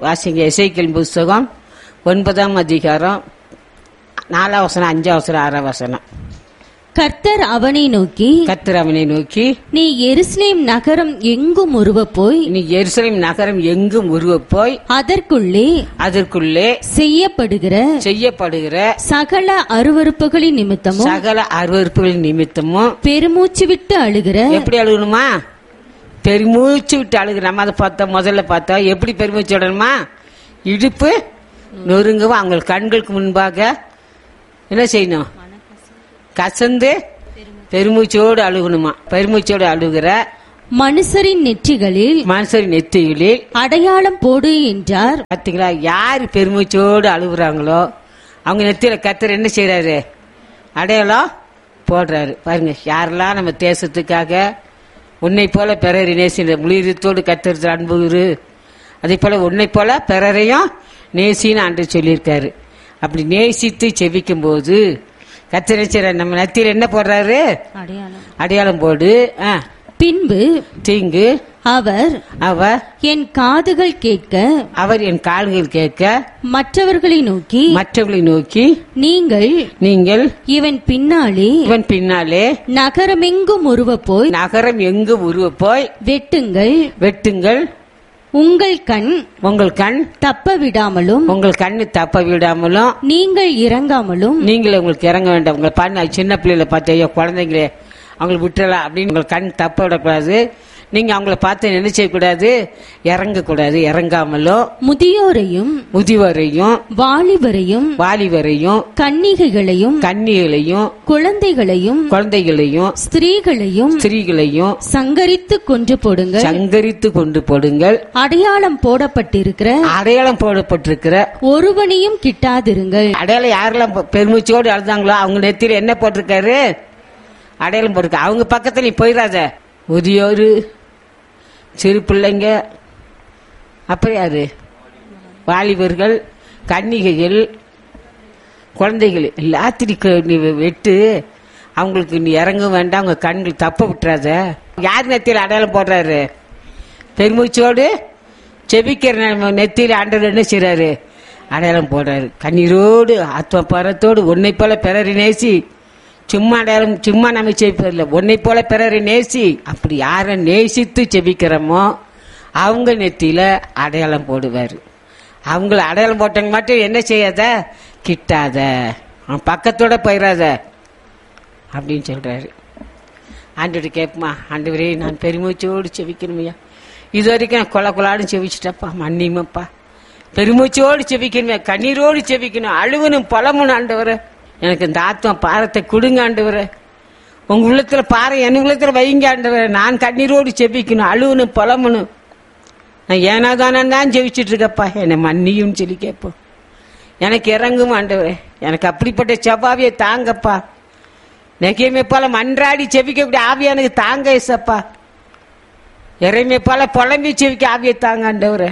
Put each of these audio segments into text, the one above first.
வாசிங்க இசைக்கல் புஸ்தகம் ஒன்பதாம் அதிகாரம் நாலாம் வசனம் அஞ்சாம் வசனம் ஆறாம் வசனம் கர்த்தர் அவனை நோக்கி கர்த்தர் அவனை நோக்கி நீ எருசலேம் நகரம் எங்கும் உருவ போய் நீ எருசலேம் நகரம் எங்கும் உருவ போய் அதற்குள்ளே அதற்குள்ளே செய்யப்படுகிற செய்யப்படுகிற சகல அருவருப்புகளின் நிமித்தமும் சகல அருவறுப்புகளின் நிமித்தமும் பெருமூச்சு விட்டு அழுகிற எப்படி அழுகணுமா பெருமூச்சு விட்டு அழுகு நம்ம அதை பார்த்தோம் முதல்ல பார்த்தோம் எப்படி பெருமூச்சு விடணுமா இடுப்பு நொறுங்கவும் அவங்க கண்களுக்கு முன்பாக என்ன செய்யணும் கசந்து பெருமூச்சோடு அழுகணுமா பெருமூச்சோடு அழுகிற மனுஷரின் நெற்றிகளில் மனுஷரின் நெத்திகளில் அடையாளம் போடு என்றார் பார்த்தீங்களா யார் பெருமூச்சோடு அழுகுறாங்களோ அவங்க நெத்தியில கத்தர் என்ன செய்யறாரு அடையாளம் போடுறாரு பாருங்க யாரெல்லாம் நம்ம தேசத்துக்காக உன்னை போல பிறரை நேசின்ற முளிரத்தோடு கத்தர் அன்புரு அதே போல உன்னை போல பிறரையும் நேசின்னு ஆண்டு சொல்லியிருக்காரு அப்படி நேசித்து செபிக்கும் போது கத்தர் என்ன செய்றாரு? நம்ம நெத்தியில என்ன போடுறாரு அடையாளம் அடையாளம் போடு ஆ, பின்பு தீங்கு அவர் அவர் என் காதுகள் கேட்க அவர் என் கால்கள் கேட்க மற்றவர்களை நோக்கி மற்றவர்களை நோக்கி நீங்கள் நீங்கள் இவன் பின்னாலே இவன் பின்னாலே நகரமெங்கும் உருவ போய் நகரம் எங்கு உருவ போய் வெட்டுங்கள் வெட்டுங்கள் உங்கள் கண் உங்கள் கண் தப்ப விடாமலும் உங்கள் கண்ணு தப்ப விடாமலும் நீங்கள் இறங்காமலும் நீங்களே உங்களுக்கு இறங்க வேண்டாம் உங்களை பண்ண சின்ன பிள்ளைகளை பார்த்து ஐயோ குழந்தைங்களே அவங்களை விட்டுறலாம் அப்படின்னு உங்கள் கண் தப்ப விடக்கூடாது நீங்க அவங்கள பார்த்து என்ன செய்யக்கூடாது இறங்கக்கூடாது இறங்காமலும் முதியோரையும் முதியோரையும் வாலிபரையும் வாலிபரையும் கன்னிகைகளையும் கன்னிகளையும் குழந்தைகளையும் குழந்தைகளையும் ஸ்திரீகளையும் ஸ்திரீகளையும் சங்கரித்து கொன்று போடுங்கள் சங்கரித்து கொண்டு போடுங்கள் அடையாளம் போடப்பட்டிருக்கிற அடையாளம் போடப்பட்டிருக்கிற ஒருவனையும் கிட்டாதிருங்கள் அடையாளம் யாரெல்லாம் பெ- பெருமூச்சோடு அழுதாங்களோ அவங்க நெத்தியில என்ன போட்டிருக்காரு அடையாளம் போட்டிருக்க அவங்க பக்கத்துல நீ போயிடாத முதியோரு சிறு பிள்ளைங்க அப்புறம் யாரு வாலிபர்கள் கன்னிகைகள் குழந்தைகள் எல்லாத்திரிக்கும் நீ வெட்டு அவங்களுக்கு நீ இறங்க வேண்டாம் அவங்க கண்கள் தப்ப விட்டுறாத யார் நெத்தியில் அடையாளம் போடுறாரு பெருமூச்சோடு செபிக்கிற நம்ம நெத்தியில் ஆண்டவர் என்ன செய்றாரு அடையாளம் போடுறாரு கண்ணீரோடு ஆத்ம பரத்தோடு உன்னை போல பிறரை நேசி சும்மா அடையாளம் சும்மா நம்ம செபிப்பதில்லை உன்னை போல பிறரை நேசி அப்படி யாரை நேசித்து செபிக்கிறோமோ அவங்க நெத்தியில அடையாளம் போடுவார் அவங்கள அடையாளம் போட்டவங்க மட்டும் என்ன செய்யாத கிட்டாத அவன் பக்கத்தோட போயிடாத அப்படின்னு சொல்றாரு ஆண்டவர் கேட்பமா ஆண்டவரே நான் பெருமூச்சோடு செவிக்கணுமையா இது வரைக்கும் நான் கொல கொலாடும் செவிச்சிட்டப்பா மன்னிமப்பா பெருமூச்சோடு செவிக்கணுமே கண்ணீரோடு செவிக்கணும் அழுவனும் புலமும் ஆண்டவரே எனக்கு இந்த ஆத்மா பாரத்தை கொடுங்க ஆண்டவரே உங்க உள்ளத்துல பாறை என் உள்ளத்துல வைங்க ஆண்டவரே நான் கண்ணீரோடு செபிக்கணும் அழுவனும் புலமணும் நான் ஏனாதானே தான் ஜெபிச்சுட்டு இருக்கப்பா என்னை மன்னியும் சொல்லி கேட்போம் எனக்கு இறங்கும் ஆண்டவரே எனக்கு அப்படிப்பட்ட செவ்வாவியை தாங்கப்பா நெகைமை போல மன்றாடி செவிக்கக்கூடிய ஆவி எனக்கு தாங்க இசப்பா இறைமை போல புலம்பி செவிக்க ஆவியை தாங்க ஆண்டவரே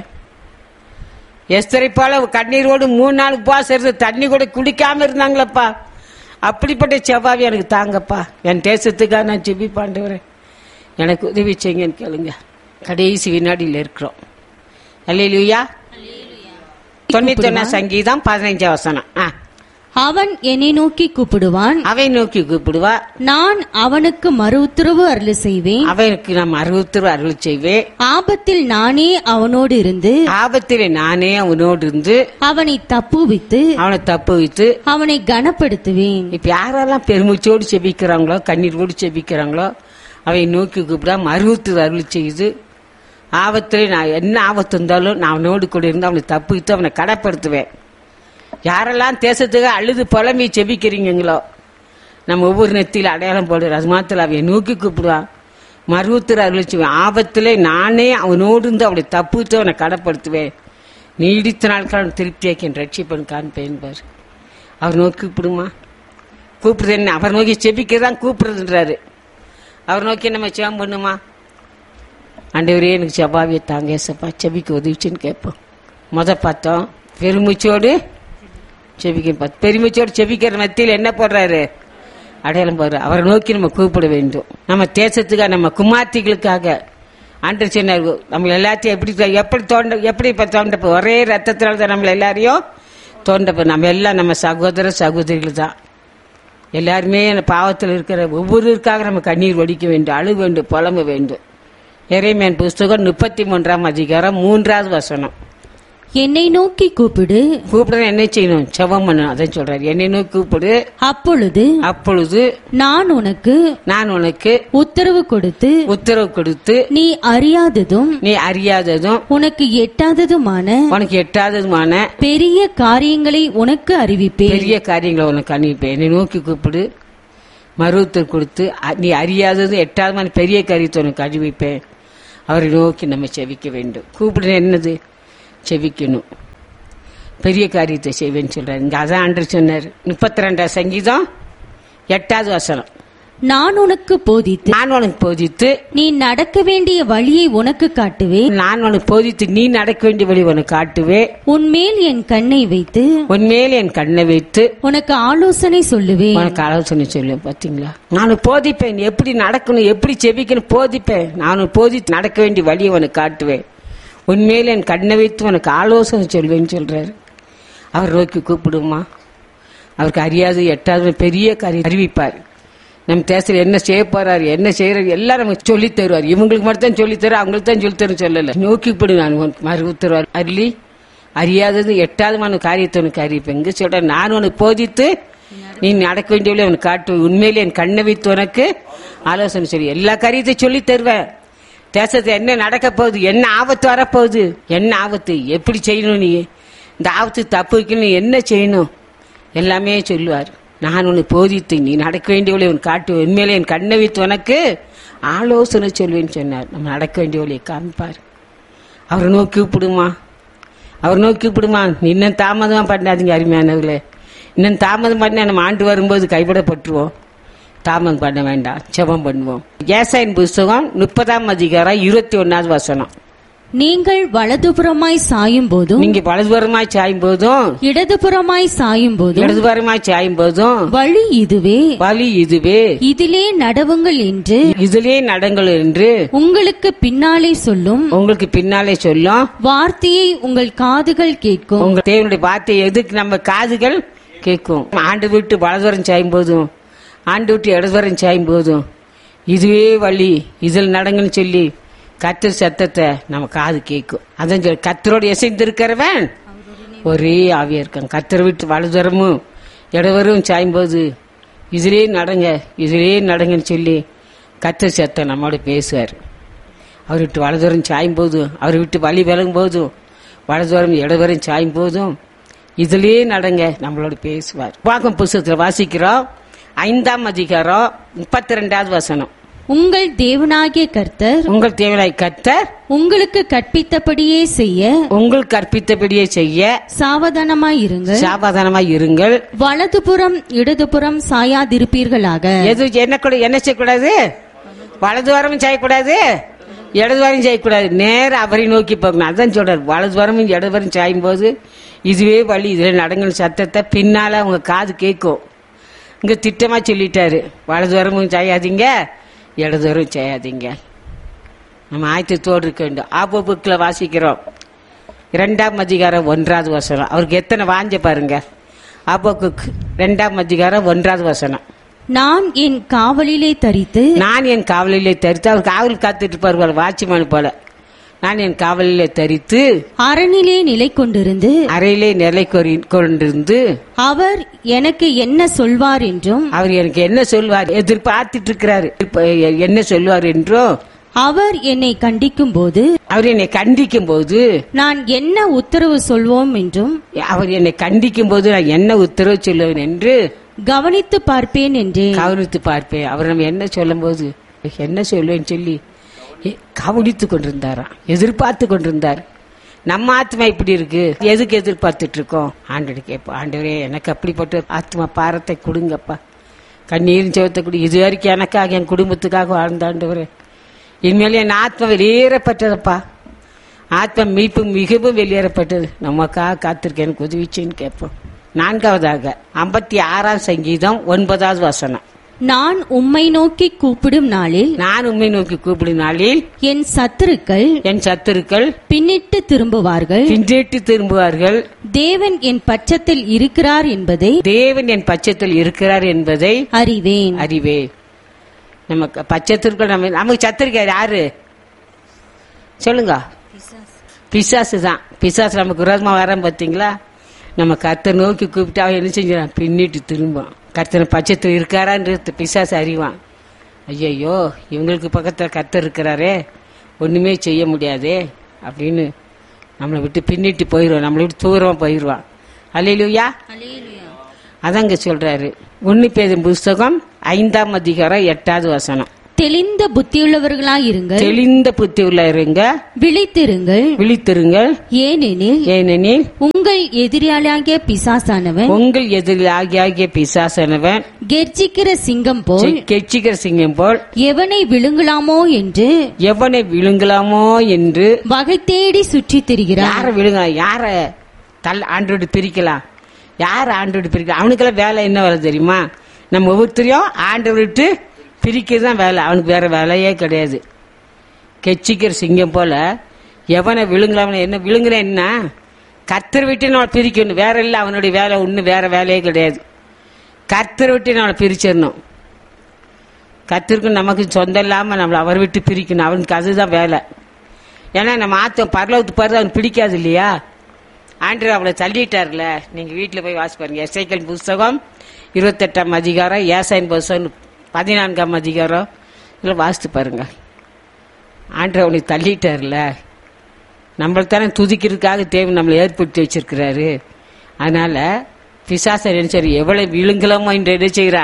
எஸ்தரை போல கண்ணீரோடு மூணு நாள் உபவாசம் இருந்து தண்ணி கூட குடிக்காம இருந்தாங்களப்பா அப்படிப்பட்ட செவ்வாவி எனக்கு தாங்கப்பா என் தேசத்துக்காக நான் செபிப்பாண்டவரே எனக்கு உதவி செய்யுங்கன்னு கேளுங்க கடைசி வினாடியில் இருக்கிறோம் அல்லையா தொண்ணூத்தி ஒன்னா சங்கீதம் பதினைஞ்சாம் வசனம் ஆ. அவன் என்னை நோக்கி கூப்பிடுவான் அவை நோக்கி கூப்பிடுவா நான் அவனுக்கு மறு உத்தரவு அருளி செய்வேன் அவனுக்கு நாம் அறுபத்தி அருள் செய்வேன் ஆபத்தில் நானே அவனோடு இருந்து ஆபத்திலே நானே அவனோடு இருந்து அவனை தப்புவித்து அவனை தப்பு வைத்து அவனை கனப்படுத்துவேன் இப்ப யாரெல்லாம் பெருமூச்சோடு செபிக்கிறாங்களோ கண்ணீரோடு செபிக்கிறாங்களோ அவை நோக்கி கூப்பிடா மருவத்து அருள் செய்து ஆபத்துல நான் என்ன ஆபத்து இருந்தாலும் நான் அவனோடு கூட இருந்து அவனை தப்புவித்து அவனை கனப்படுத்துவேன் யாரெல்லாம் தேசத்துக்கு அழுது புலம்பி செபிக்கிறீங்களோ நம்ம ஒவ்வொரு நெத்தியில் அடையாளம் போடுற அது மாத்திரம் அவன் நோக்கி கூப்பிடுவான் மருவத்தில் அருள் செய்வேன் ஆபத்திலே நானே அவனோடு இருந்து அவனை தப்புவித்து அவனை கனப்படுத்துவேன் நீடித்த நாட்கள் திருப்தியாக்கி என் ரட்சிப்பன் காண்பேன் பார் அவர் நோக்கி கூப்பிடுமா கூப்பிடுறது என்ன அவர் நோக்கி செபிக்கிறதான் கூப்பிடுறதுன்றாரு அவர் நோக்கி நம்ம சேம் பண்ணுமா ஆண்டவரே எனக்கு செவ்வாவியை தாங்க ஏசப்பா செபிக்க உதவிச்சுன்னு கேட்போம் முத பார்த்தோம் பெருமூச்சோடு செபிக்க பார்த்து பெருமூச்சோடு செபிக்கிற மத்தியில் என்ன போடுறாரு அடையாளம் போடுற அவரை நோக்கி நம்ம கூப்பிட வேண்டும் நம்ம தேசத்துக்காக நம்ம குமார்த்திகளுக்காக ஆண்டு சொன்னார் நம்ம எல்லாத்தையும் எப்படி தோ- எப்படி தோண்ட எப்படி இப்ப தோண்டப்போ ஒரே ரத்தத்தினால தான் நம்மள எல்லாரையும் தோண்டப்போ நம்ம எல்லாம் நம்ம சகோதர சகோதரிகள் தான் எல்லாருமே அந்த பாவத்தில் இருக்கிற ஒவ்வொருவருக்காக நம்ம கண்ணீர் வடிக்க வேண்டும் அழு வேண்டும் புலம்ப வேண்டும் இறைமேன் புஸ்தகம் முப்பத்தி மூன்றாம் அதிகாரம் மூன்றாவது வசனம் என்னை நோக்கி கூப்பிடு கூப்பிட என்ன செய்யணும் செவம் பண்ணணும் அதான் சொல்றாரு என்னை நோக்கி கூப்பிடு அப்பொழுது அப்பொழுது நான் உனக்கு நான் உனக்கு உத்தரவு கொடுத்து உத்தரவு கொடுத்து நீ அறியாததும் நீ அறியாததும் உனக்கு எட்டாததுமான உனக்கு எட்டாததுமான பெரிய காரியங்களை உனக்கு அறிவிப்பேன் பெரிய காரியங்களை உனக்கு அனுப்பிப்பேன் என்னை நோக்கி கூப்பிடு மருவத்தர் கொடுத்து அ- நீ அறியாதது எட்டாதமான பெரிய காரியத்தை உனக்கு அறிவிப்பேன் அவரை நோக்கி நம்ம செவிக்க வேண்டும் கூப்பிடுறது என்னது செவிக்கணும் பெரிய காரியத்தை செய்வேன்னு சொல்றாரு இங்க அதான் ஆண்டு சொன்னார் முப்பத்தி ரெண்டாம் சங்கீதம் எட்டாவது வசனம் நான் உனக்கு போதித்து நான் உனக்கு போதித்து நீ நடக்க வேண்டிய வழியை உனக்கு காட்டுவேன் நான் உனக்கு போதித்து நீ நடக்க வேண்டிய வழி உனக்கு காட்டுவே உன்மேல் என் கண்ணை வைத்து உன்மேல் என் கண்ணை வைத்து உனக்கு ஆலோசனை சொல்லுவேன் உனக்கு ஆலோசனை சொல்லுவேன் பாத்தீங்களா நான் போதிப்பேன் எப்படி நடக்கணும் எப்படி செபிக்கணும் போதிப்பேன் நான் போதித்து நடக்க வேண்டிய வழியை உனக்கு காட்டுவேன் உன்மேல் என் கண்ணை வைத்து உனக்கு ஆலோசனை சொல்வேன்னு சொல்றாரு அவர் நோக்கி கூப்பிடுமா அவருக்கு அறியாது எட்டாவது பெரிய காரியம் அறிவிப்பார் நம்ம தேசத்தில் என்ன செய்ய போறாரு என்ன செய்யறாரு எல்லாம் நமக்கு சொல்லி தருவார் இவங்களுக்கு மட்டும் தான் சொல்லி தரும் அவங்களுக்கு தான் சொல்லி தரும் சொல்லல நோக்கிப்படு நான் உனக்கு மறு உத்தரவார் அருளி அறியாதது எட்டாவதுமான காரியத்தை உனக்கு அறிவிப்பேன் இங்க சொல்ற நான் உனக்கு போதித்து நீ நடக்க வேண்டியவளை உனக்கு காட்டு உண்மையிலே என் கண்ணை வைத்து உனக்கு ஆலோசனை சொல்லி எல்லா காரியத்தையும் சொல்லி தருவேன் தேசத்துல என்ன நடக்க போகுது என்ன ஆபத்து வரப்போகுது என்ன ஆபத்து எப்படி செய்யணும் நீ இந்த ஆபத்து தப்பு வைக்கணும் நீ என்ன செய்யணும் எல்லாமே சொல்லுவார் நான் உன்னை போதித்து நீ நடக்க வேண்டியவளை உன் காட்டு உண்மையிலே என் கண்ணை வைத்து உனக்கு ஆலோசனை சொல்வேன்னு சொன்னார் நம்ம நடக்க வேண்டியவளையை காமிப்பார் அவரை நோக்கி கூப்பிடுமா அவர் நோக்கி கூப்பிடுமா நீ இன்னும் தாமதமா பண்ணாதீங்க அருமையானவர்களே இன்னும் தாமதம் பண்ண நம்ம ஆண்டு வரும்போது கைவிடப்பட்டுருவோம் தாமதம் பண்ண வேண்டாம் செபம் பண்ணுவோம் ஏசாயின் புஸ்தகம் முப்பதாம் அதிகாரம் இருபத்தி ஒன்னாவது வசனம் நீங்கள் வலதுபுறமாய் சாயும் போதும் நீங்க வலதுபுறமாய் சாயும் போதும் இடதுபுறமாய் சாயும் போதும் இடதுபுறமாய் சாயும் போதும் வழி இதுவே வழி இதுவே இதிலே நடவுங்கள் என்று இதிலே நடங்கள் என்று உங்களுக்கு பின்னாலே சொல்லும் உங்களுக்கு பின்னாலே சொல்லும் வார்த்தையை உங்கள் காதுகள் கேட்கும் உங்க தேவனுடைய வார்த்தை எதுக்கு நம்ம காதுகள் கேட்கும் ஆண்டு விட்டு வலதுவரம் சாயும் போதும் ஆண்டு விட்டு இடதுவரம் சாயும் போதும் இதுவே வழி இதில் நடங்கன்னு சொல்லி கத்தர் சத்தத்தை நம்ம காது கேட்கும் அதான் சொல்லி கத்தரோடு இசைந்திருக்கிறவன் ஒரே ஆவியா இருக்கான் கத்தரை விட்டு வலதுவரமும் இடவரும் சாயும் போது இதிலே நடங்க இதிலே நடங்கன்னு சொல்லி கத்தர் சத்தம் நம்மோட பேசுவார் அவர் விட்டு வலதுவரம் சாயும் போதும் அவர் விட்டு வழி விலகும் போதும் வலதுவரம் இடதுவரம் சாயும் போதும் இதுலயே நடங்க நம்மளோட பேசுவார் வாக்கம் புஸ்தகத்துல வாசிக்கிறோம் ஐந்தாம் அதிகாரம் முப்பத்தி ரெண்டாவது வசனம் உங்கள் தேவனாகிய கர்த்தர் உங்கள் தேவனாய் கத்தர் உங்களுக்கு கற்பித்தபடியே செய்ய உங்கள் கற்பித்தபடியே செய்ய சாவதானமாய் இருங்கள் சாவதானமாய் இருங்கள் வலதுபுறம் இடதுபுறம் சாயாதிருப்பீர்களாக எது என்ன கூட என்ன செய்யக்கூடாது வலது வாரமும் செய்யக்கூடாது இடது வாரம் செய்யக்கூடாது நேர அவரை நோக்கி போகணும் அதான் சொல்றாரு வலது வாரமும் இடது வாரம் சாயும் போது இதுவே வழி இதுல நடங்கின சத்தத்தை பின்னால அவங்க காது கேட்கும் இங்க திட்டமா சொல்லிட்டாரு வலது வாரமும் செய்யாதீங்க இடது வாரம் செய்யாதீங்க நம்ம ஆயத்தத்தோடு இருக்க வேண்டும் ஆபோ புக்கில் வாசிக்கிறோம் இரண்டாம் அதிகாரம் ஒன்றாவது வசனம் அவருக்கு எத்தனை வாஞ்ச பாருங்க ஆபோக்கு ரெண்டாம் அதிகாரம் ஒன்றாவது வசனம் நான் என் காவலிலே தரித்து நான் என் காவலிலே தரித்து அவர் காவல் காத்துட்டு இருப்பார் வாட்சிமான் போல நான் என் காவலிலே தரித்து அரணிலே நிலை கொண்டிருந்து அறையிலே நிலை கொரி- கொண்டிருந்து அவர் எனக்கு என்ன சொல்வார் என்றும் அவர் எனக்கு என்ன சொல்வார் எதிர்பார்த்துட்டு இருக்கிறாரு இப்ப என்ன சொல்வார் என்றும் அவர் என்னை கண்டிக்கும் போது அவர் என்னை கண்டிக்கும் போது நான் என்ன உத்தரவு சொல்வோம் என்றும் அவர் என்னை கண்டிக்கும் போது நான் என்ன உத்தரவு சொல்லுவேன் என்று கவனித்து பார்ப்பேன் என்றேன் கவனித்து பார்ப்பேன் அவர் நம்ம என்ன சொல்லும் போது என்ன சொல்லுவேன்னு சொல்லி எ- கவனித்து கொண்டிருந்தாராம் எதிர்பார்த்து கொண்டிருந்தார் நம்ம ஆத்மா இப்படி இருக்கு எதுக்கு எதிர்பார்த்துட்டு இருக்கோம் ஆண்டோட கேட்போம் ஆண்டவரே எனக்கு அப்படிப்பட்ட ஆத்மா பாரத்தை கொடுங்கப்பா கண்ணீரின் செவத்தை கொடு இது வரைக்கும் எனக்காக என் குடும்பத்துக்காக வாழ்ந்த ஆண்டவரே இனிமேல் என் ஆத்மா வெளியேறப்பட்டதப்பா ஆத்மா மீட்பு மிகவும் வெளியேறப்பட்டது நமக்காக காத்திருக்க எனக்கு உதவிச்சேன்னு கேட்போம் நான்காவதாக ஐம்பத்தி ஆறாம் சங்கீதம் ஒன்பதாவது வசனம் நான் உம்மை நோக்கி கூப்பிடும் நாளில் நான் உண்மை நோக்கி கூப்பிடும் நாளில் என் சத்துருக்கள் என் சத்துருக்கள் பின்னிட்டு திரும்புவார்கள் பின்னிட்டு திரும்புவார்கள் தேவன் என் பட்சத்தில் இருக்கிறார் என்பதை தேவன் என் பட்சத்தில் இருக்கிறார் என்பதை அறிவேன் அறிவே நமக்கு பச்சத்திற்குள் நம்ம நமக்கு சத்திரிக்கார் யாரு சொல்லுங்க பிசாசு தான் பிசாசு நமக்கு விரோதமா வரான் பார்த்தீங்களா நம்ம கர்த்தர் நோக்கி கூப்பிட்டு அவன் என்ன செஞ்சான் பின்னிட்டு திரும்பும் கர்த்தர் பட்சத்தில் இருக்காரான்றது பிசாசு அறிவான் ஐயையோ இவங்களுக்கு பக்கத்தில் கர்த்தர் இருக்கிறாரே ஒண்ணுமே செய்ய முடியாதே அப்படின்னு நம்மளை விட்டு பின்னிட்டு போயிடுவான் நம்மளை விட்டு தூரமா போயிடுவான் அல்லையிலுயா அதாங்க சொல்றாரு ஒன்னு பேதும் புஸ்தகம் ஐந்தாம் அதிகாரம் எட்டாவது வசனம் தெளிந்த புத்தியுள்ளவர்களாயிருங்கள் தெளிந்த புத்தி உள்ள இருங்க விழித்திருங்கள் விழித்திருங்கள் ஏனெனில் ஏனெனில் உங்கள் எதிரியாளாகிய பிசாசானவன் உங்கள் எதிரில் ஆகிய ஆகிய பிசாசனவன் கெர்ச்சிக்கிற சிங்கம் போல் கெச்சிக்கிற சிங்கம் போல் எவனை விழுங்கலாமோ என்று எவனை விழுங்கலாமோ என்று வகை தேடி சுற்றித் திரிகிறான் யார விழுங்கலாம் யார தல் ஆண்டோடு பிரிக்கலாம் யார் ஆண்டோடு பிரிக்கலாம் அவனுக்கெல்லாம் வேலை என்ன வேலை தெரியுமா நம்ம ஒவ்வொருத்தரையும் ஆண்டை விட்டு பிரிக்கிறது தான் வேலை அவனுக்கு வேற வேலையே கிடையாது கெச்சிக்கிற சிங்கம் போல எவனை விழுங்கலாம் என்ன விழுங்குற என்ன கத்தர் விட்டு நான் பிரிக்கணும் வேற இல்லை அவனுடைய வேலை ஒன்றும் வேற வேலையே கிடையாது கத்தர் விட்டு நான் பிரிச்சிடணும் கத்திற்கு நமக்கு சொந்தம் இல்லாமல் நம்மளை அவர் விட்டு பிரிக்கணும் அவனுக்கு அதுதான் வேலை ஏன்னா நம்ம ஆத்தம் பரலவத்து பாரு அவனுக்கு பிடிக்காது இல்லையா ஆண்டு அவளை தள்ளிட்டார்ல நீங்க வீட்டில் போய் வாசி பாருங்க எஸ்ஐக்கல் புஸ்தகம் இருபத்தெட்டாம் அதிகாரம் ஏசாயின் புஸ்தகம் பதினான்காம் அதிகாரம் இதில் வாசித்து பாருங்க ஆண்டு அவனை தள்ளிட்டார்ல நம்மளை தானே துதிக்கிறதுக்காக தேவை நம்மளை ஏற்படுத்தி வச்சிருக்கிறாரு அதனால பிசாசன் நினைச்சாரு எவ்வளவு விழுங்கலாமோ என்று என்ன செய்கிறா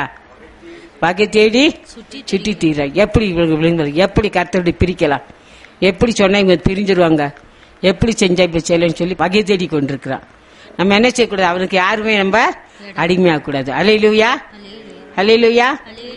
வகை தேடி சுட்டி தீரா எப்படி இவங்க விழுங்குறது எப்படி கர்த்தருடைய பிரிக்கலாம் எப்படி சொன்னா இவங்க பிரிஞ்சிருவாங்க எப்படி செஞ்சா இப்ப செய்யலன்னு சொல்லி வகை தேடி கொண்டிருக்கிறான் நம்ம என்ன செய்யக்கூடாது அவனுக்கு யாருமே நம்ம அடிமையாகக்கூடாது அலையிலுயா அலையிலுயா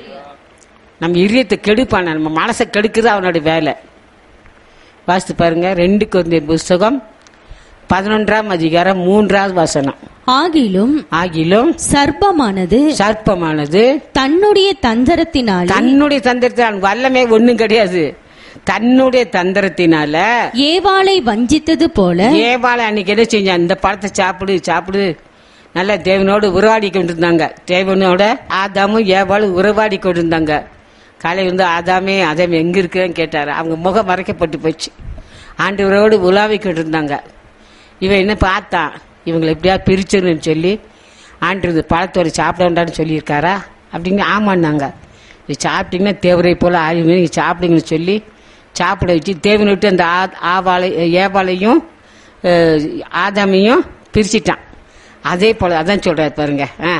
நம்ம இதயத்தை கெடுப்பான நம்ம மனசை கெடுக்குது அவனோட வேலை வாசித்து பாருங்க ரெண்டு குழந்தையர் புஸ்தகம் பதினொன்றாம் அதிகாரம் மூன்றாவது வசனம் ஆகிலும் ஆகிலும் சர்ப்பமானது சர்ப்பமானது தன்னுடைய தந்திரத்தினாலே தன்னுடைய தந்திரத்தினால் வல்லமே ஒண்ணும் கிடையாது தன்னுடைய தந்திரத்தினால ஏவாளை வஞ்சித்தது போல ஏவாளை அன்னைக்கு என்ன செஞ்சான் இந்த பழத்தை சாப்பிடு சாப்பிடு நல்லா தேவனோடு உறவாடி கொண்டிருந்தாங்க தேவனோட ஆதாமும் ஏவாளும் உறவாடி கொண்டிருந்தாங்க காலை வந்து ஆதாமே ஆதாம் எங்க இருக்குன்னு கேட்டாரு அவங்க முகம் மறைக்கப்பட்டு போச்சு ஆண்டவரோடு உலாவி கொண்டிருந்தாங்க இவன் என்ன பார்த்தான் இவங்களை எப்படியா பிரிச்சிருன்னு சொல்லி ஆண்டு இந்த பழத்தோட சாப்பிட வேண்டாம்னு சொல்லியிருக்காரா அப்படின்னு ஆமான்னாங்க இது சாப்பிட்டீங்கன்னா தேவரை போல ஆயுங்க நீங்க சாப்பிடுங்கன்னு சொல்லி சாப்பிட வச்சு தேவனை விட்டு அந்த ஆ- ஆவாளை ஏவாளையும் அஹ், ஆதாமையும் பிரிச்சிட்டான் அதே போல அதான் சொல்றாரு பாருங்க ஆ.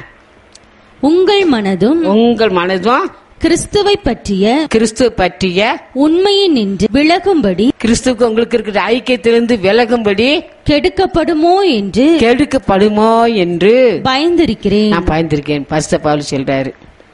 உங்கள் மனதும் உங்கள் மனதும் கிறிஸ்துவை பற்றிய கிறிஸ்துவ பற்றிய உண்மையை நின்று விலகும்படி கிறிஸ்துவுக்கு உங்களுக்கு இருக்கிற ஐக்கியத்திலிருந்து விலகும்படி கெடுக்கப்படுமோ என்று கெடுக்கப்படுமோ என்று பயந்திருக்கிறேன் நான் பயந்திருக்கேன் பரிசுத்த பவுல் சொல்றாரு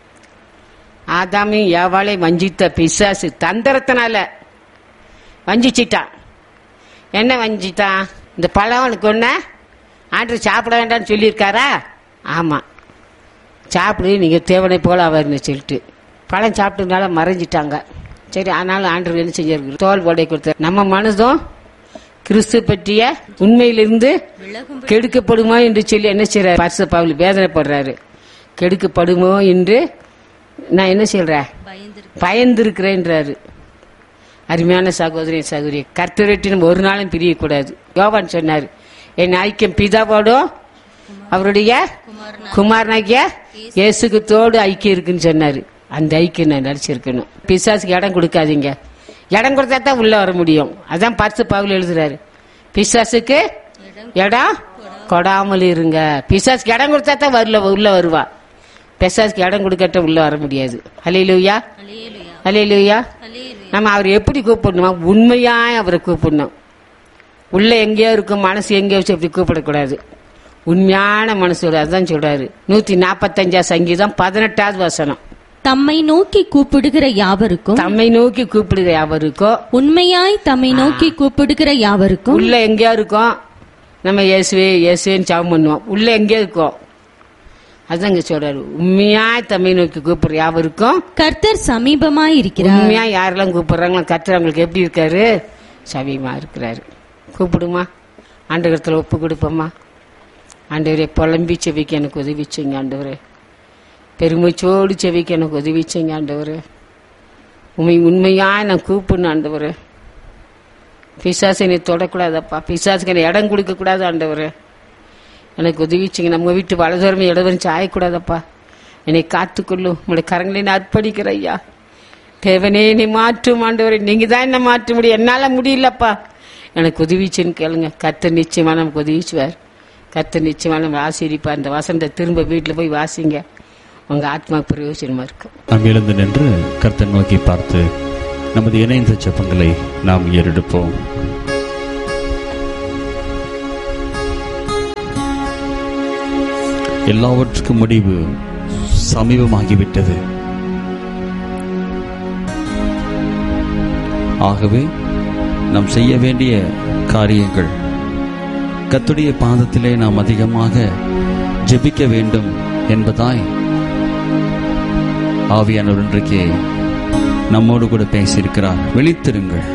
ஆதாமையும் ஏவாளை வஞ்சித்த பிசாசு தந்திரத்தினால வஞ்சிச்சிட்டான் என்ன வஞ்சிட்டான் இந்த பழம் அவனுக்கு ஒண்ணு ஆண்டு சாப்பிட வேண்டாம்னு சொல்லியிருக்காரா ஆமா சாப்பிடு நீங்க தேவனை போல அவர்னு சொல்லிட்டு பழம் சாப்பிட்டதுனால மறைஞ்சிட்டாங்க சரி ஆனாலும் ஆண்டு என்ன செஞ்சிருக்கு தோல் போடை கொடுத்தார் நம்ம மனதும் கிறிஸ்து பற்றிய உண்மையிலிருந்து கெடுக்கப்படுமோ என்று சொல்லி என்ன செய்யறாரு பரிசு பவுல் வேதனைப்படுறாரு கெடுக்கப்படுமோ என்று நான் என்ன சொல்றேன் பயந்திருக்கிறேன்றாரு அருமையான சகோதரி சகோதரி கர்த்தரட்டி நம்ம ஒரு நாளும் பிரியக்கூடாது யோவான் சொன்னார் என் ஐக்கியம் பிதாவோடும் அவருடைய குமாரனாகிய இயேசுக்கு தோடு ஐக்கியம் இருக்குன்னு சொன்னாரு அந்த ஐக்கியம் நான் நடிச்சிருக்கணும் பிசாசுக்கு இடம் கொடுக்காதீங்க இடம் கொடுத்தா தான் உள்ள வர முடியும் அதான் பரிசு பவுல் எழுதுறாரு பிசாசுக்கு இடம் கொடாமல் இருங்க பிசாசுக்கு இடம் கொடுத்தா தான் வரல உள்ள வருவா பிசாசுக்கு இடம் கொடுக்கட்ட உள்ள வர முடியாது ஹalleluya ஹalleluya நம்ம அவர் எப்படி கூப்பிடணும் உண்மையாய் அவரை கூப்பிடணும் உள்ள எங்கேயோ இருக்கும் மனசு எங்கேயோ வச்சு அப்படி கூப்பிடக்கூடாது உண்மையான மனசோட அதான் சொல்றாரு நூத்தி நாற்பத்தஞ்சா சங்கீதம் பதினெட்டாவது வசனம் தம்மை நோக்கி கூப்பிடுகிற யாவருக்கும் தம்மை நோக்கி கூப்பிடுகிற அவருக்கோ உண்மையாய் தம்மை நோக்கி கூப்பிடுகிற யாவருக்கும் உள்ள எங்கேயோ இருக்கும் நம்ம இயேசுவே இயேசுவேன்னு ஜெபம் பண்ணுவோம் உள்ள எங்கேயோ இருக்கும் அதாங்க சொல்றாரு உண்மையா தம்மை நோக்கி கூப்பிடுற யாவருக்கும் கர்த்தர் சமீபமாய் இருக்கிறார் உண்மையா யாரெல்லாம் கூப்பிடுறாங்களோ கர்த்தர் அவங்களுக்கு எப்படி இருக்காரு சவியமா இருக்கிறாரு கூப்பிடுமா ஆண்டகரத்தில் ஒப்பு கொடுப்போமா ஆண்டவரே புலம்பி செவிக்க எனக்கு உதவி செய்யுங்க ஆண்டவரே பெருமைச்சோடு செவிக்க எனக்கு உதவி செய்யுங்க ஆண்டவரே உண்மை உண்மையா நான் கூப்பிடணும் ஆண்டவரே பிசாசனை தொடக்கூடாதப்பா பிசாசுக்கு என்னை இடம் கொடுக்கக்கூடாது ஆண்டவரே எனக்கு உதவி செய்யுங்க நம்ம வீட்டு வலதுவரமே இடவரும் சாயக்கூடாதப்பா என்னை காத்துக்கொள்ளும் உங்களுடைய கரங்களை நான் அர்ப்பணிக்கிறேன் ஐயா தேவனே நீ மாற்றும் ஆண்டவரே நீங்க தான் என்ன மாற்ற முடியும் என்னால முடியலப்பா எனக்கு உதவிச்சுன்னு கேளுங்க கர்த்தர் நிச்சயமா நமக்கு உதவிச்சுவார் கர்த்தர் நிச்சயமா நம்ம ஆசீர்விப்பார் இந்த வசனத்தை திரும்ப வீட்டில் போய் வாசிங்க உங்க ஆத்மா பிரயோஜனமா இருக்கும் நாம் எழுந்து நின்று கர்த்தர் நோக்கி பார்த்து நமது இணைந்த ஜெபங்களை நாம் ஏறெடுப்போம் எல்லாவற்றுக்கும் முடிவு சமீபமாகிவிட்டது ஆகவே நாம் செய்ய வேண்டிய காரியங்கள் கத்துடைய பாதத்திலே நாம் அதிகமாக ஜெபிக்க வேண்டும் என்பதாய் ஆவியானவர் இன்றைக்கு நம்மோடு கூட பேசியிருக்கிறார் விழித்திருங்கள்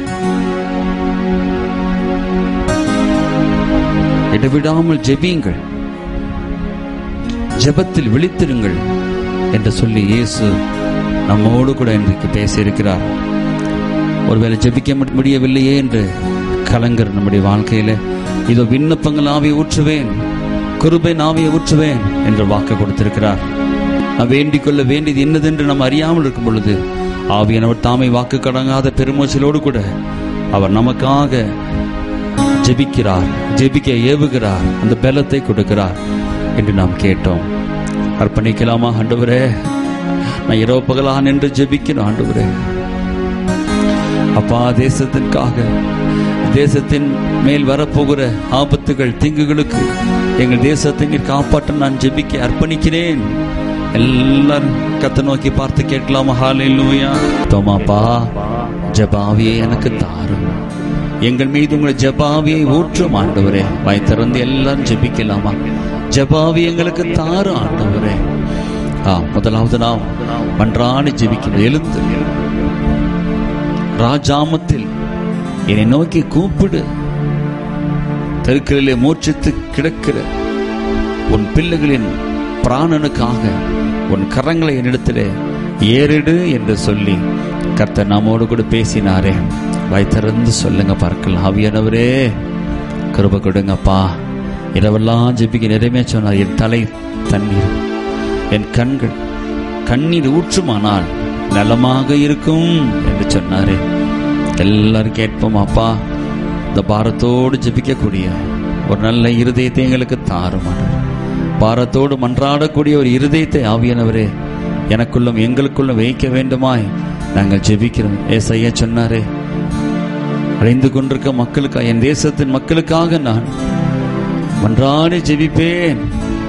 இடைவிடாமல் ஜெபியுங்கள் ஜெபத்தில் விழித்திருங்கள் என்று சொல்லி இயேசு நம்மோடு கூட இன்றைக்கு பேசியிருக்கிறார் ஒருவேளை ஜெபிக்க மு- முடியவில்லையே என்று கலங்கர் நம்முடைய வாழ்க்கையில இதோ விண்ணப்பங்கள் ஆவியை ஊற்றுவேன் குருபை ஆவியை ஊற்றுவேன் என்று வாக்கு கொடுத்திருக்கிறார் நாம் வேண்டிக் கொள்ள வேண்டியது என்னதென்று நாம் அறியாமல் இருக்கும் பொழுது ஆவியானவர் தாமை வாக்கு கடங்காத பெருமூச்சலோடு கூட அவர் நமக்காக ஜெபிக்கிறார் ஜெபிக்க ஏவுகிறார் அந்த பலத்தை கொடுக்கிறார் என்று நாம் கேட்டோம் அர்ப்பணிக்கலாமா ஆண்டவரே நான் இரவு பகலா நின்று ஜெபிக்கணும் ஆண்டவரே அப்பா தேசத்திற்காக தேசத்தின் மேல் வரப்போகிற ஆபத்துகள் தீங்குகளுக்கு எங்கள் தேசத்தை நீர் காப்பாற்ற நான் ஜெபிக்க அர்ப்பணிக்கிறேன் எல்லாரும் கத்த நோக்கி பார்த்து கேட்கலாமா ஹalleluya தோமாப்பா ஜெபாவியை எனக்கு தாரும் எங்கள் மீது உங்களை ஜெபாவியை ஊற்றும் ஆண்டவரே வாய் திறந்து எல்லாரும் ஜெபிக்கலாமா ஜெபாவி எங்களுக்கு தாரும் ஆண்டவரே ஆ முதலாவது நாம் மன்றாடி ஜெபிக்கணும் எழுந்து ராஜாமத்தில் என்னை நோக்கி கூப்பிடு தெருக்களிலே மூர்ச்சித்து கிடக்கிற உன் பிள்ளைகளின் பிராணனுக்காக உன் கரங்களை என்னிடத்திலே ஏறிடு என்று சொல்லி கர்த்தர் நம்மோடு கூட பேசினாரே வாய் திறந்து சொல்லுங்க பார்க்கலாம் ஆவியானவரே கிருப கொடுங்கப்பா இரவெல்லாம் ஜெபிக்க நிறைமே சொன்னார் என் தலை தண்ணீர் என் கண்கள் கண்ணீர் ஊற்றுமானால் நலமாக இருக்கும் என்று சொன்னாரே எல்லாரும் கேட்போம் அப்பா இந்த பாரத்தோடு ஜெபிக்கக்கூடிய ஒரு நல்ல இருதயத்தை எங்களுக்கு தாரும் ஆண்டவரே. பாரத்தோடு மன்றாடக்கூடிய ஒரு இருதயத்தை ஆவியானவரே எனக்குள்ளும் எங்களுக்குள்ளும் வைக்க வேண்டுமாய் நாங்கள் ஜெபிக்கிறோம் ஏசையா சொன்னாரே அடைந்து கொண்டிருக்க மக்களுக்காக என் தேசத்தின் மக்களுக்காக நான் மன்றாடி ஜெபிப்பேன்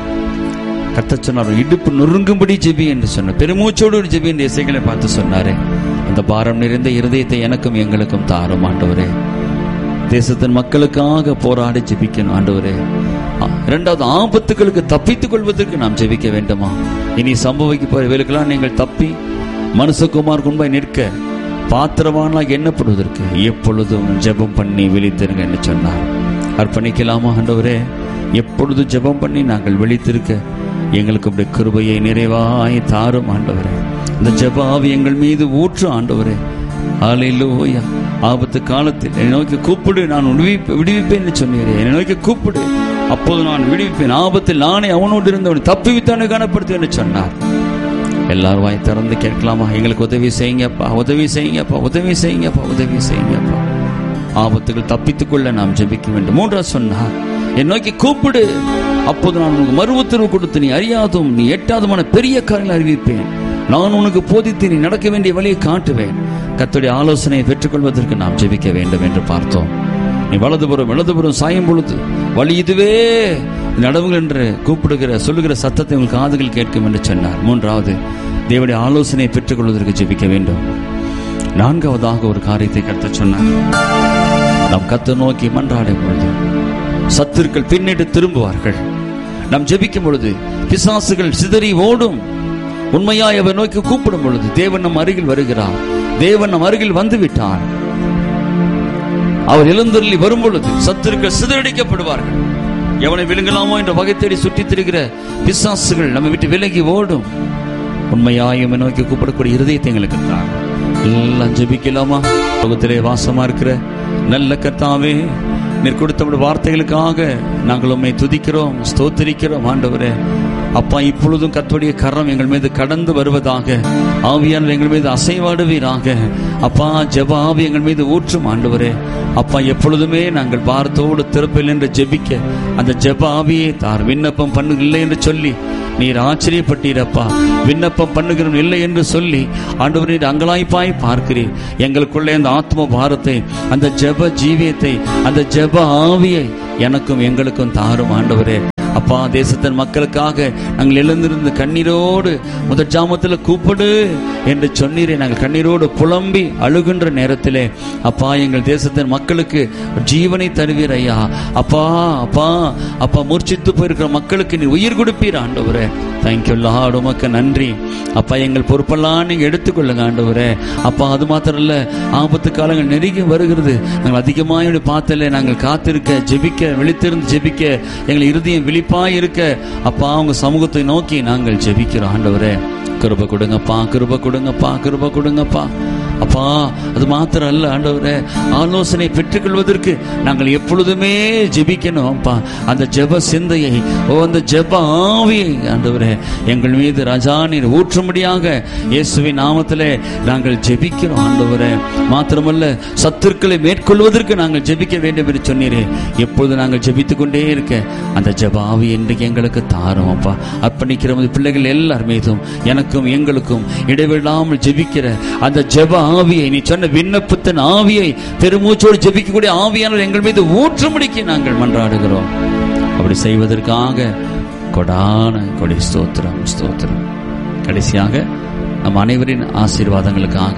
கர்த்தர் சொன்னார் இடுப்பு நொறுங்கும்படி ஜெபி என்று சொன்னார் பெருமூச்சோடு ஒரு ஜெபி என்று இசைகளை பார்த்து சொன்னாரே அந்த பாரம் நிறைந்த இருதயத்தை எனக்கும் எங்களுக்கும் தாரும் ஆண்டவரே தேசத்தின் மக்களுக்காக போராடி ஜெபிக்கணும் ஆண்டவரே ஆ, இரண்டாவது ஆபத்துகளுக்கு தப்பித்துக் கொள்வதற்கு நாம் ஜெபிக்க வேண்டுமா இனி சம்பவிக்க போற வேலைக்கெல்லாம் நீங்கள் தப்பி மனுஷகுமார் முன்பாய் நிற்க பாத்திரவானாக எண்ணப்படுவதற்கு எப்பொழுதும் ஜெபம் பண்ணி விழித்திருங்க என்று சொன்னார் அர்ப்பணிக்கலாமா ஆண்டவரே எப்பொழுதும் ஜெபம் பண்ணி நாங்கள் விழித்திருக்க எங்களுக்கு அப்படி கிருபையை நிறைவாய் தாரும் ஆண்டவரே இந்த ஜெப ஆவி எங்கள் மீது ஊற்று ஆண்டவரே ஹalleluya ஆபத்து காலத்தில் என்னை நோக்கி கூப்பிடு நான் விடுவிப்பேன் விடுவிப்பேன் என்று சொன்னீரே என்னை நோக்கி கூப்பிடு அப்போது நான் விடுவிப்பேன் ஆபத்தில் நானே அவனோடு இருந்தவனை தப்பிவித்தானே காணப்படுத்து என்று சொன்னார் எல்லாரும் வாய் திறந்து கேட்கலாமா எங்களுக்கு உதவி செய்யுங்கப்பா உதவி செய்யுங்கப்பா உதவி செய்யுங்கப்பா உதவி செய்யுங்கப்பா ஆபத்துகள் தப்பித்துக் கொள்ள நாம் ஜெபிக்க வேண்டும் மூன்றா சொன்னார் என் நோக்கி கூப்பிடு அப்போது நான் உனக்கு மறு உத்தரவு கொடுத்து நீ அறியாதும் நீ எட்டாதுமான பெரிய காரியங்களை அறிவிப்பேன் நான் உனக்கு போதித்து நீ நடக்க வேண்டிய வழியை காட்டுவேன் கர்த்தருடைய ஆலோசனையை பெற்றுக்கொள்வதற்கு நாம் ஜெபிக்க வேண்டும் என்று பார்த்தோம் நீ வலதுபுறம் இடதுபுறம் சாயும் பொழுது வழி இதுவே நடவுகள் என்று கூப்பிடுகிற சொல்லுகிற சத்தத்தை உங்கள் காதுகள் கேட்கும் என்று சொன்னார் மூன்றாவது தேவனுடைய ஆலோசனையை பெற்றுக்கொள்வதற்கு ஜெபிக்க வேண்டும் நான்காவதாக ஒரு காரியத்தை கர்த்தர் சொன்னார் நாம் கத்த நோக்கி மன்றாடும் பொழுது சத்துருக்கள் பின்னிட்டு திரும்புவார்கள் நாம் ஜெபிக்கும் பொழுது பிசாசுகள் சிதறி ஓடும் உண்மையாய் அவர் நோக்கி கூப்பிடும் பொழுது தேவன் நம் அருகில் வருகிறார் தேவன் நம் அருகில் வந்து விட்டார் அவர் எழுந்தருளி வரும் பொழுது சத்துருக்கள் சிதறடிக்கப்படுவார்கள் எவனை விழுங்கலாமோ என்ற வகை தேடி சுற்றித் திரிகிற பிசாசுகள் நம்ம விட்டு விலகி ஓடும் உண்மையாயும் நோக்கி கூப்பிடக்கூடிய இருதயத்தை எங்களுக்கு தார் எல்லாம் ஜெபிக்கலாமா உலகத்திலே வாசமா இருக்கிற நல்ல கர்த்தாவே நீர் கொடுத்த உம்முடைய வார்த்தைகளுக்காக நாங்கள் உண்மை துதிக்கிறோம் ஸ்தோத்திரிக்கிறோம் ஆண்டவரே அப்பா இப்பொழுதும் கர்த்தருடைய கரம் எங்கள் மீது கடந்து வருவதாக ஆவியானவர் எங்கள் மீது அசைவாடுவீராக அப்பா ஜெப ஆவி எங்கள் மீது ஊற்றும் ஆண்டவரே அப்பா எப்பொழுதுமே நாங்கள் பாரத்தோடு திருப்பில் என்று ஜெபிக்க அந்த ஜெப ஆவியை தார் விண்ணப்பம் பண்ணுகில்லை என்று சொல்லி நீர் ஆச்சரியப்பட்டீரப்பா விண்ணப்பம் பண்ணுகிறோம் இல்லை என்று சொல்லி ஆண்டவர் நீர் அங்கலாய்ப்பாய் பார்க்கிறீர் எங்களுக்குள்ளே அந்த ஆத்ம பாரத்தை அந்த ஜெப ஜீவியத்தை அந்த ஜெப ஆவியை எனக்கும் எங்களுக்கும் தாரும் ஆண்டவரே அப்பா தேசத்தின் மக்களுக்காக நாங்கள் எழுந்திருந்து கண்ணீரோடு முதற் ஜாமத்தில் கூப்பிடு என்று சொன்னீரே நாங்கள் கண்ணீரோடு புலம்பி அழுகின்ற நேரத்திலே அப்பா எங்கள் தேசத்தின் மக்களுக்கு ஜீவனை தருவீர் ஐயா அப்பா அப்பா அப்பா மூர்ச்சித்து போயிருக்கிற மக்களுக்கு நீ உயிர் கொடுப்பீர் ஆண்டவரே தேங்க்யூ லார்ட் உமக்கு நன்றி அப்பா எங்கள் பொறுப்பெல்லாம் நீங்க எடுத்துக்கொள்ளுங்க ஆண்டவரே அப்பா அது மாத்திரம் இல்ல ஆபத்து காலங்கள் நெருங்கி வருகிறது நாங்கள் அதிகமாக இப்படி பார்த்தல நாங்கள் காத்திருக்க ஜெபிக்க விழித்திருந்து ஜெபிக்க எங்கள் இருதயம் விழிப்பாய் இருக்க அப்பா உங்க சமூகத்தை நோக்கி நாங்கள் ஜெபிக்கிறோம் ஆண்டவரே கிருப கொடுங்கப்பா கிருப கொடுங்கப்பா கிருப கொடுங்கப்பா அப்பா அது மாத்திரம் அல்ல ஆண்டவரே ஆலோசனை பெற்றுக்கொள்வதற்கு நாங்கள் எப்பொழுதுமே ஜெபிக்கணும் அப்பா அந்த ஜெப சிந்தையை ஓ அந்த ஜெப ஆவியை ஆண்டவரே எங்கள் மீது ரஜா நீர் ஊற்றும்படியாக இயேசுவின் நாமத்திலே நாங்கள் ஜெபிக்கிறோம் ஆண்டவரே மாத்திரமல்ல சத்துருக்களை மேற்கொள்வதற்கு நாங்கள் ஜெபிக்க வேண்டும் என்று சொன்னீரே எப்பொழுது நாங்கள் ஜெபித்துக் கொண்டே இருக்க அந்த ஜெப ஆவி இன்றைக்கு எங்களுக்கு தாரும் அப்பா அர்ப்பணிக்கிற உமது பிள்ளைகள் எல்லார் மீதும் எனக்கும் எங்களுக்கும் இடைவிடாமல் ஜெபிக்கிற அந்த ஜெப ஆவியை நீ சொன்ன விண்ணப்பத்தின் ஆவியை பெருமூச்சோடு ஜெபிக்கக்கூடிய ஆவியானவர் எங்கள் மீது ஊற்றும்படிக்கு நாங்கள் மன்றாடுகிறோம் அப்படி செய்வதற்காக கொடான கொடி ஸ்தோத்திரம் ஸ்தோத்திரம் கடைசியாக நம் அனைவரின் ஆசீர்வாதங்களுக்காக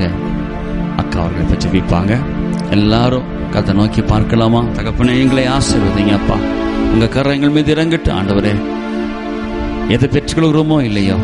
அக்கா அவர்கள் இப்ப ஜெபிப்பாங்க எல்லாரும் கதை நோக்கி பார்க்கலாமா தகப்பனே எங்களை ஆசீர்வதிங்க அப்பா உங்க கரை எங்கள் மீது இறங்கட்டு ஆண்டவரே எதை பெற்றுக்கொள்கிறோமோ இல்லையோ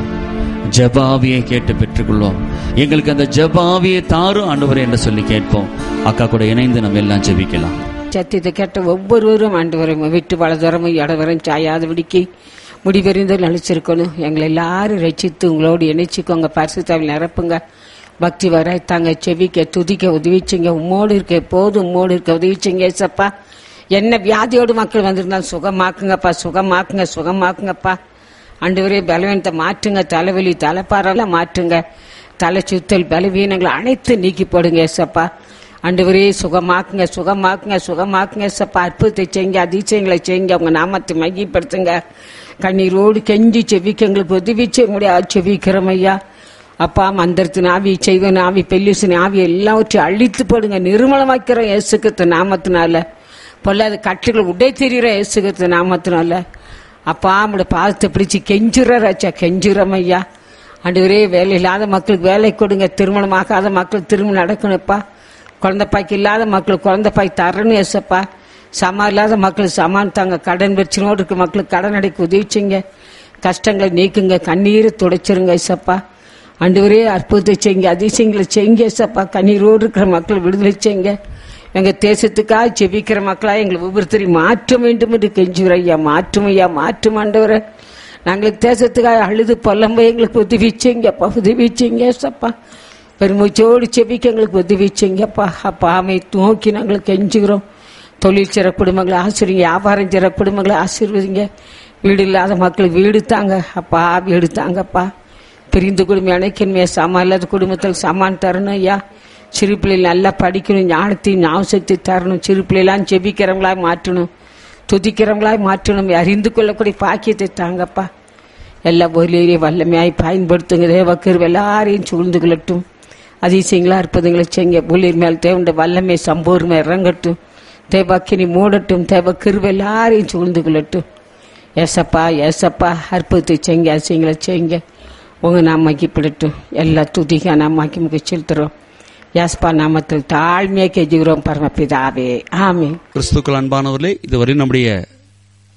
ஜபாவியை கேட்டு பெற்றுக்கொள்வோம் எங்களுக்கு அந்த ஜபாவியை தாரும் ஆண்டவரே என்று சொல்லி கேட்போம் அக்கா கூட இணைந்து நம்ம எல்லாம் ஜெபிக்கலாம் சத்தியத்தை கேட்ட ஒவ்வொருவரும் ஆண்டவரும் விட்டு வலதுரமும் இடவரம் சாயாதபடிக்கு முடிவறிந்து நடிச்சிருக்கணும் எங்களை எல்லாரும் ரசித்து உங்களோடு இணைச்சிக்கோங்க பரிசுத்தாவில் நிரப்புங்க பக்தி வர தாங்க செவிக்க துதிக்க உதவிச்சிங்க உம்மோடு இருக்க எப்போதும் உம்மோடு இருக்க உதவிச்சிங்க ஏசப்பா என்ன வியாதியோடு மக்கள் வந்திருந்தாலும் சுகமாக்குங்கப்பா சுகமாக்குங்க சுகமாக்குங்கப்பா ஆண்டவரே பலவீனத்தை மாற்றுங்க தலைவலி தலைப்பாரெல்லாம் மாற்றுங்க தலை சுத்தல் பலவீனங்களை அனைத்து நீக்கி போடுங்க ஏசப்பா ஆண்டவரே சுகமாக்குங்க சுகமாக்குங்க சுகமாக்குங்க ஏசப்பா அற்புதத்தை செய்யுங்க அதிசயங்களை செய்யுங்க உங்க நாமத்தை மையப்படுத்துங்க கண்ணீரோடு கெஞ்சி செவிக்க எங்களுக்கு உதவி செய்ய முடியாது செவிக்கிறோம் ஐயா அப்பா மந்திரத்தின் ஆவி செய்வன் ஆவி பெல்லிசின் ஆவி எல்லாவற்றையும் அழித்து போடுங்க நிர்மலமாக்கிறோம் இயேசுக்கு நாமத்தினால பொல்லாத கட்டுகள் உடை தெரிகிற இயேசுக்கு நாமத்தினால அப்பா நம்மளோட பாதத்தை பிடிச்சி கெஞ்சுறாச்சா கெஞ்சுறோம் ஐயா ஆண்டவரே வேலை இல்லாத மக்களுக்கு வேலை கொடுங்க திருமணமாகாத மக்கள் திருமணம் நடக்கணும்ப்பா குழந்தை பாய்க்கு இல்லாத மக்களுக்கு குழந்தை பாய் தரணும் ஏசப்பா சமா இல்லாத மக்களுக்கு சமான் தாங்க கடன் பிரச்சனையோடு இருக்க மக்களுக்கு கடன் அடைக்க உதவிச்சிங்க கஷ்டங்களை நீக்குங்க கண்ணீரை துடைச்சிருங்க ஏசப்பா ஆண்டவரே அற்புதத்தை செய்யுங்க அதிசயங்களை செய்யுங்க ஏசப்பா கண்ணீரோடு இருக்கிற மக்களை விடுதலை செய்யுங்க எங்க தேசத்துக்காக செபிக்கிற மக்களா எங்களை ஒவ்வொருத்தரையும் மாற்ற வேண்டும் என்று கெஞ்சுகிற ஐயா மாற்றும் ஐயா மாற்றும் ஆண்டவரை நாங்களுக்கு தேசத்துக்காக அழுது பொல்லம்ப எங்களுக்கு உதவி செய்யுங்கப்பா உதவி செய்யுங்க ஏசப்பா பெருமூச்சோடு செபிக்க எங்களுக்கு உதவி செய்யுங்கப்பா அப்பா அமை நோக்கி நாங்கள் கெஞ்சுகிறோம் தொழில் சிற குடும்பங்களை ஆசிரியங்க வியாபாரம் சிற குடும்பங்களை ஆசீர்வதிங்க வீடு இல்லாத மக்களுக்கு வீடு தாங்க அப்பா வீடு தாங்கப்பா பிரிந்து குடும்பம் அணைக்கணுமே சாமான் இல்லாத குடும்பத்தில் சாமான் தரணும் ஐயா சிறு பிள்ளைகள் நல்லா படிக்கணும் ஞானத்தையும் ஞாபகத்தை தரணும் சிறு பிள்ளைலாம் ஜெபிக்கிறவங்களா மாற்றணும் துதிக்கிறவங்களா மாற்றணும் அறிந்து கொள்ளக்கூடிய பாக்கியத்தை தாங்கப்பா எல்லா பொருளையும் வல்லமையாய் பயன்படுத்துங்க தேவக்கர் எல்லாரையும் சூழ்ந்து கொள்ளட்டும் அதிசயங்களா இருப்பதுங்களை செய்ய புள்ளிர் மேல் தேவண்ட வல்லமை சம்பூர்மை இறங்கட்டும் தேவாக்கினி மூடட்டும் தேவ கிருவ எல்லாரையும் சூழ்ந்து கொள்ளட்டும் ஏசப்பா ஏசப்பா அற்புதத்தை செய்யுங்க அதிசயங்களை செய்யுங்க உங்க நாமாக்கி பிடட்டும் எல்லா துதிகா நாமாக்கி முக செலுத்துறோம் யாஸ்பா நாமத்தில் தாழ்மையாக கெஞ்சுகிறோம் பரமபிதாவே ஆமே கிறிஸ்துக்கள் அன்பானவர்களே இதுவரை நம்முடைய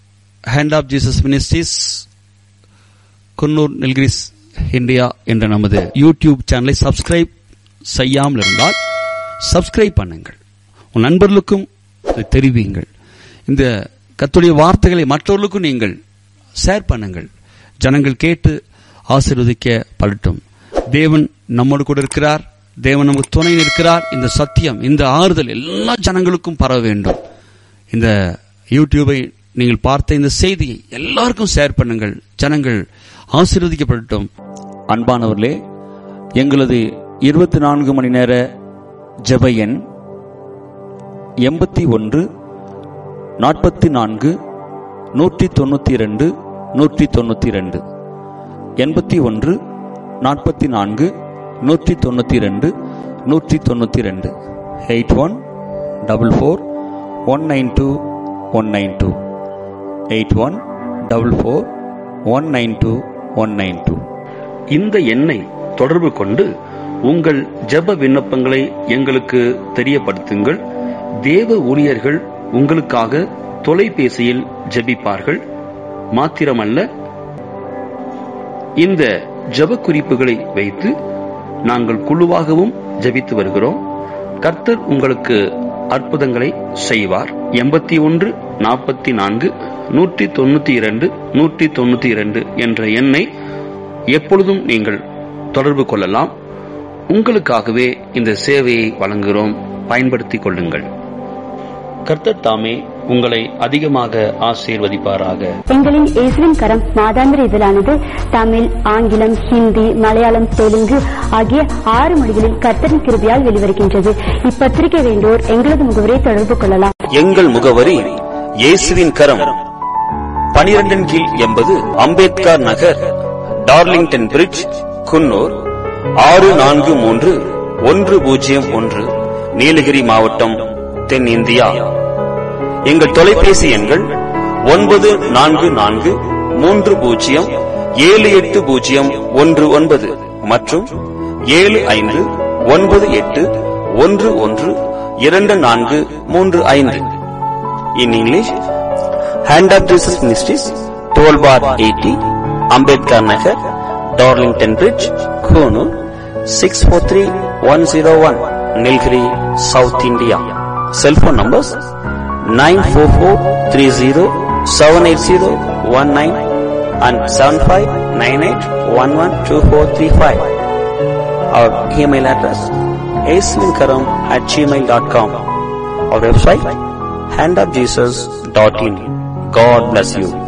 hand of Jesus ministries Coonoor Nilgiris India என்ற நமது யூடியூப் சேனலை சப்ஸ்கிரைப் செய்யாமல் இருந்தால் சப்ஸ்கிரைப் பண்ணுங்கள் உன் நண்பர்களுக்கும் இதை தெரிவியுங்கள் இந்த கத்துடைய வார்த்தைகளை மற்றவர்களுக்கும் நீங்கள் ஷேர் பண்ணுங்கள் ஜனங்கள் கேட்டு ஆசீர்வதிக்க படட்டும் தேவன் நம்மோடு கூட இருக்கிறார் தேவன் நமக்கு துணை நிற்கிறார் இந்த சத்தியம் இந்த ஆறுதல் எல்லா ஜனங்களுக்கும் பரவ வேண்டும் இந்த யூடியூபை நீங்கள் பார்த்த இந்த செய்தியை எல்லாருக்கும் ஷேர் பண்ணுங்கள் ஜனங்கள் ஆசீர்வதிக்கப்படட்டும் அன்பானவர்களே எங்களது இருபத்தி நான்கு மணி நேர ஜெப எண் எண்பத்தி ஒன்று நாற்பத்தி நான்கு நூற்றி தொண்ணூற்றி ரெண்டு நூற்றி தொண்ணூற்றி ரெண்டு எண்பத்தி ஒன்று நாற்பத்தி நான்கு நூற்றி தொண்ணூற்றி ரெண்டு நூற்றி தொண்ணூற்றி ரெண்டு eight one double four one nine two one nine two eight one double four one nine two one nine two இந்த எண்ணை தொடர்பு கொண்டு உங்கள் ஜெப விண்ணப்பங்களை எங்களுக்கு தெரியப்படுத்துங்கள் தேவ ஊழியர்கள் உங்களுக்காக தொலைபேசியில் ஜெபிப்பார்கள் மாத்திரமல்ல இந்த ஜெப குறிப்புகளை வைத்து நாங்கள் குழுவாகவும் ஜெபித்து வருகிறோம் கர்த்தர் உங்களுக்கு அற்புதங்களை செய்வார் எண்பத்தி ஒன்று நாற்பத்தி நான்கு நூற்றி தொண்ணூத்தி இரண்டு நூற்றி தொண்ணூத்தி இரண்டு என்ற எண்ணை எப்பொழுதும் நீங்கள் தொடர்பு கொள்ளலாம் உங்களுக்காகவே இந்த சேவையை வழங்குகிறோம் பயன்படுத்திக் கொள்ளுங்கள் கர்த்தர் தாமே உங்களை அதிகமாக ஆசீர்வதிப்பாராக எங்களின் இயேசுவின் கரம் மாதாந்திர இதழானது தமிழ் ஆங்கிலம் ஹிந்தி மலையாளம் தெலுங்கு ஆகிய ஆறு மொழிகளில் கர்த்தரின் கிருபியால் வெளிவருகின்றது இப்பத்திரிகை வேண்டோர் எங்களது முகவரை தொடர்பு கொள்ளலாம் எங்கள் முகவரி இயேசுவின் கரம் பனிரெண்டின் கீழ் எண்பது அம்பேத்கர் நகர் டார்லிங்டன் பிரிட்ஜ் குன்னூர் ஆறு நான்கு மூன்று ஒன்று பூஜ்ஜியம் ஒன்று நீலகிரி மாவட்டம் தென்னிந்தியா எங்கள் தொலைபேசி எண்கள் ஒன்பது நான்கு நான்கு மூன்று பூஜ்ஜியம் ஏழு எட்டு பூஜ்ஜியம் ஒன்று ஒன்பது மற்றும் ஏழு ஐந்து ஒன்பது எட்டு ஒன்று ஒன்று இரண்டு நான்கு மூன்று ஐந்து in English hand of Jesus ministries twelve bar eighty Ambedkar Nagar Darlington bridge Coonoor six four three one zero one Nilgiri south India cellphone numbers nine four four three zero seven eight zero one nine and seven five nine eight one one two four three five our email address ஏஸ்வின்கரம் at Gmail dot com our website handofjesus.in. God bless you.